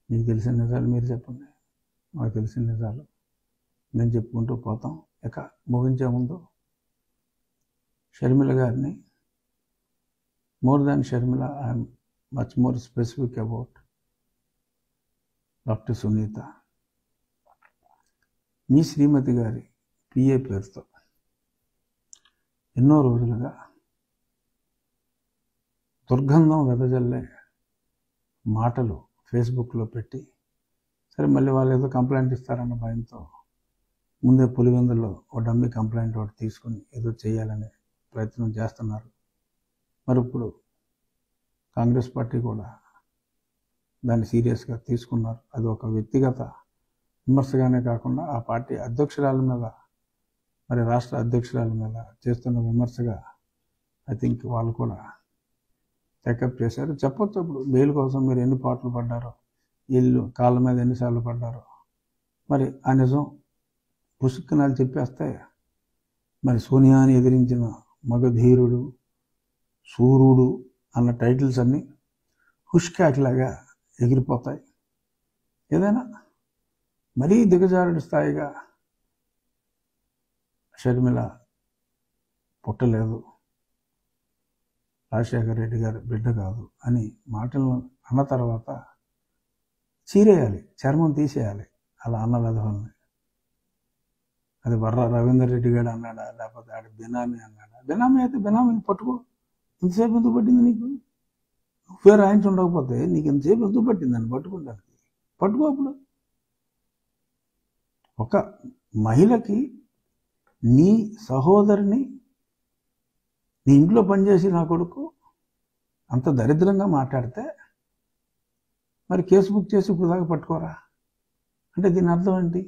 మీకు తెలిసిన నిజాలు మీరు చెప్పండి మాకు తెలిసిన నిజాలు మేము చెప్పుకుంటూ పోతాం ఇక ముగించే ముందు షర్మిల గారిని more than Sharmila I'm much more specific about doctor Sunitha మీ శ్రీమతి గారి పిఏ పేరుతో ఎన్నో రోజులుగా దుర్గంధం వెదజల్లే మాటలు ఫేస్బుక్లో పెట్టి సరే మళ్ళీ వాళ్ళు ఏదో కంప్లైంట్ ఇస్తారన్న భయంతో ముందే పులివెందులో ఒక డమ్మీ కంప్లైంట్ ఒకటి తీసుకుని ఏదో చేయాలనే ప్రయత్నం చేస్తున్నారు మరి ఇప్పుడు కాంగ్రెస్ పార్టీ కూడా దాన్ని సీరియస్గా తీసుకున్నారు అది ఒక వ్యక్తిగత విమర్శగానే కాకుండా ఆ పార్టీ అధ్యక్షురాల మీద మరి రాష్ట్ర అధ్యక్షురాల మీద చేస్తున్న విమర్శగా ఐ థింక్ వాళ్ళు కూడా టేకప్ చేశారు చెప్పొచ్చు ఇప్పుడు బెయిల్ కోసం మీరు ఎన్ని పాటలు పడ్డారో ఇల్లు కాళ్ళ మీద ఎన్నిసార్లు పడ్డారో మరి ఆ నిజం పుసుక్కునాలు చెప్పేస్తే మరి సోనియాని ఎదిరించిన మగధీరుడు సూర్యుడు అన్న టైటిల్స్ అన్నీ హుష్కాట్లాగా ఎగిరిపోతాయి ఏదైనా మరీ దిగజారుడు స్థాయిగా షర్మిల పుట్టలేదు రాజశేఖర రెడ్డి గారి బిడ్డ కాదు అని మాటలను అన్న తర్వాత చీరేయాలి చర్మం తీసేయాలి అలా అన్న విధవల్ని అది వర్ర రవీందర్ రెడ్డి గారు అన్నాడా లేకపోతే ఆడ బినామీ అన్నాడా బినామీ అయితే బినామీని పట్టుకో ఇంతసేపు ఎందుకు పట్టింది నీకు నువ్వే రాయించి ఉండకపోతే నీకు ఇంతసేపు ఎందుకు పట్టిందని పట్టుకుంటానికి పట్టుకో అప్పుడు ఒక మహిళకి నీ సహోదరిని నీ ఇంట్లో పనిచేసి నా కొడుకు అంత దరిద్రంగా మాట్లాడితే మరి కేసు బుక్ చేసి ఇప్పుడు దాకా పట్టుకోరా అంటే దీని అర్థం ఏంటి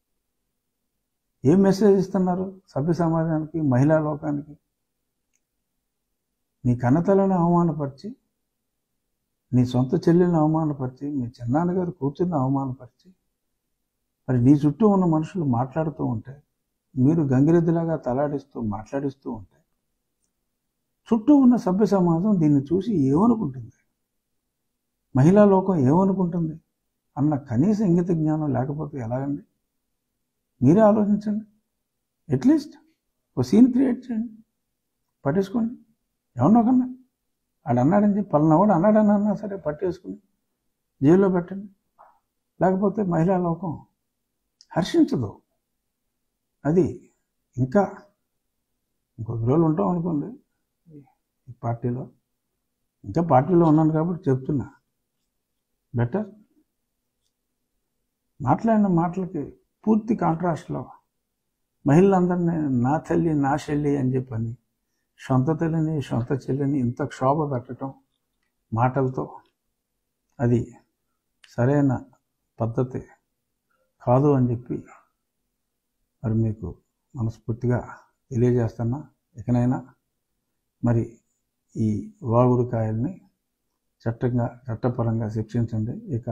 ఏం మెసేజ్ ఇస్తున్నారు సభ్య సమాజానికి మహిళా లోకానికి నీ కన్నతలను అవమానపరిచి నీ సొంత చెల్లెల్ని అవమానపరిచి మీ చిన్నాన్నగారు కూతుర్ని అవమానపరిచి మరి నీ చుట్టూ ఉన్న మనుషులు మాట్లాడుతూ ఉంటే మీరు గంగిరెద్దులాగా తలాడిస్తూ మాట్లాడిస్తూ ఉంటే చుట్టూ ఉన్న సభ్య సమాజం దీన్ని చూసి ఏమనుకుంటుంది మహిళా లోకం ఏమనుకుంటుంది అన్న కనీస ఇంగిత జ్ఞానం లేకపోతే ఎలాగండి మీరే ఆలోచించండి అట్లీస్ట్ ఒక సీన్ క్రియేట్ చేయండి పట్టేసుకోండి ఎవరినో కన్నా ఆడు అన్నాడని చెప్పి పలానావాడు అన్నాడని అన్నా సరే పట్టేసుకుని జైల్లో పెట్టండి లేకపోతే మహిళా లోకం హర్షించదు అది ఇంకా ఇంకొద్ది రోజులు ఉంటాం అనుకోండి ఈ పార్టీలో ఇంకా పార్టీలో ఉన్నాను కాబట్టి చెప్తున్నా బెటర్ మాట్లాడిన మాటలకి పూర్తి కాంట్రాస్ట్లో మహిళలందరినీ నా తల్లి నా చెల్లి అని చెప్పని సొంత తల్లిని సొంత చెల్లిని ఇంత క్షోభ పెట్టడం మాటలతో అది సరైన పద్ధతి కాదు అని చెప్పి మరి మీకు మనస్ఫూర్తిగా తెలియజేస్తున్నా ఇకనైనా మరి ఈ వాగుడుకాయల్ని చట్టంగా చట్టపరంగా శిక్షించండి ఇక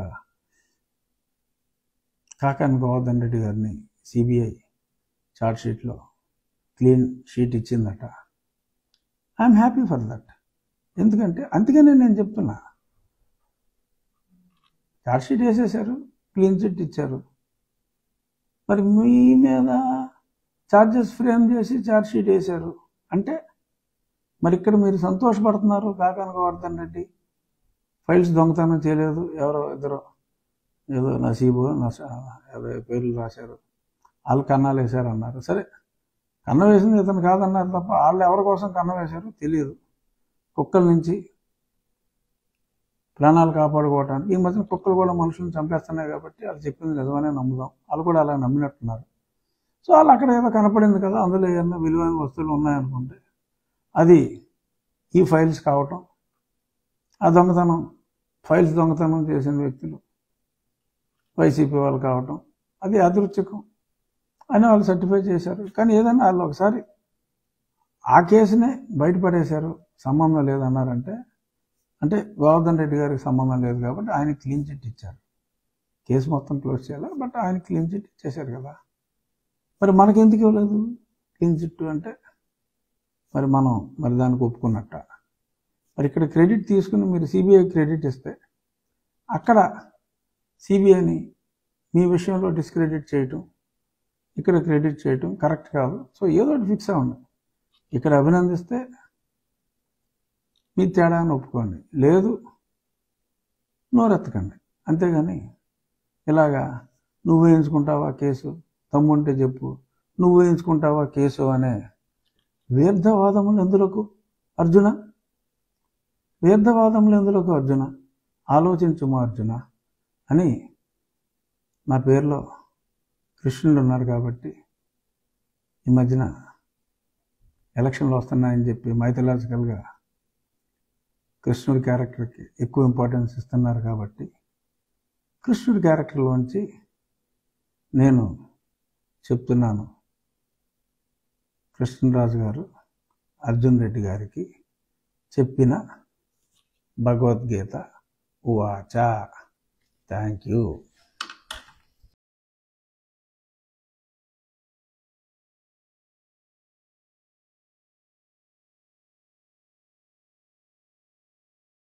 కాకాని గోవర్ధన్ రెడ్డి గారిని సిబిఐ షీట్లో క్లీన్ షీట్ ఇచ్చిందట ఐఎమ్ హ్యాపీ ఫర్ దట్ ఎందుకంటే అందుకనే నేను చెప్తున్నా షీట్ వేసేసారు క్లీన్ చిట్ ఇచ్చారు మరి మీ మీద ఛార్జెస్ ఫ్రేమ్ చేసి షీట్ వేశారు అంటే మరి ఇక్కడ మీరు సంతోషపడుతున్నారు కాకాని గోవర్ధన్ రెడ్డి ఫైల్స్ దొంగతనం చేయలేదు ఎవరో ఇద్దరు ఏదో నసీబు నస ఏదో పేర్లు రాశారు వాళ్ళు కన్నాలు వేశారు అన్నారు సరే కన్న వేసింది ఇతను కాదన్నారు తప్ప వాళ్ళు ఎవరి కోసం కన్న వేశారో తెలియదు కుక్కల నుంచి ప్రాణాలు కాపాడుకోవటానికి ఈ మధ్యన కుక్కలు కూడా మనుషులను చంపేస్తున్నాయి కాబట్టి వాళ్ళు చెప్పింది నిజమనే నమ్ముదాం వాళ్ళు కూడా అలా నమ్మినట్టున్నారు సో వాళ్ళు అక్కడ ఏదో కనపడింది కదా అందులో ఏమన్నా విలువైన వస్తువులు ఉన్నాయనుకుంటే అది ఈ ఫైల్స్ కావటం ఆ దొంగతనం ఫైల్స్ దొంగతనం చేసిన వ్యక్తులు వైసీపీ వాళ్ళు కావటం అది అదృచ్ఛకం అని వాళ్ళు సర్టిఫై చేశారు కానీ ఏదైనా వాళ్ళు ఒకసారి ఆ కేసునే బయటపడేశారు సంబంధం లేదన్నారంటే అంటే గోవర్ధన్ రెడ్డి గారికి సంబంధం లేదు కాబట్టి ఆయన క్లీన్ చిట్ ఇచ్చారు కేసు మొత్తం క్లోజ్ చేయాలి బట్ ఆయన క్లీన్ చిట్ ఇచ్చేశారు కదా మరి మనకెందుకు ఇవ్వలేదు క్లీన్ చిట్ అంటే మరి మనం మరి దానికి ఒప్పుకున్నట్ట మరి ఇక్కడ క్రెడిట్ తీసుకుని మీరు సిబిఐ క్రెడిట్ ఇస్తే అక్కడ సిబిఐని మీ విషయంలో డిస్క్రెడిట్ చేయటం ఇక్కడ క్రెడిట్ చేయటం కరెక్ట్ కాదు సో ఏదో ఒకటి ఫిక్స్ అవ్వండి ఇక్కడ అభినందిస్తే మీ తేడా అని ఒప్పుకోండి లేదు నోరెత్తకండి అంతేగాని ఇలాగా నువ్వు వేయించుకుంటావా కేసు తమ్ముంటే చెప్పు నువ్వు వేయించుకుంటావా కేసు అనే వ్యర్థవాదములు ఎందులకు అర్జున వ్యర్థవాదములు ఎందులకు అర్జున ఆలోచించుము అర్జున అని నా పేరులో కృష్ణుడు ఉన్నారు కాబట్టి ఈ మధ్యన ఎలక్షన్లు వస్తున్నాయని చెప్పి మైథలాజికల్గా కృష్ణుడి క్యారెక్టర్కి ఎక్కువ ఇంపార్టెన్స్ ఇస్తున్నారు కాబట్టి కృష్ణుడి క్యారెక్టర్లోంచి నేను చెప్తున్నాను కృష్ణరాజు గారు అర్జున్ రెడ్డి గారికి చెప్పిన భగవద్గీత ఉవాచ థ్యాంక్ యూ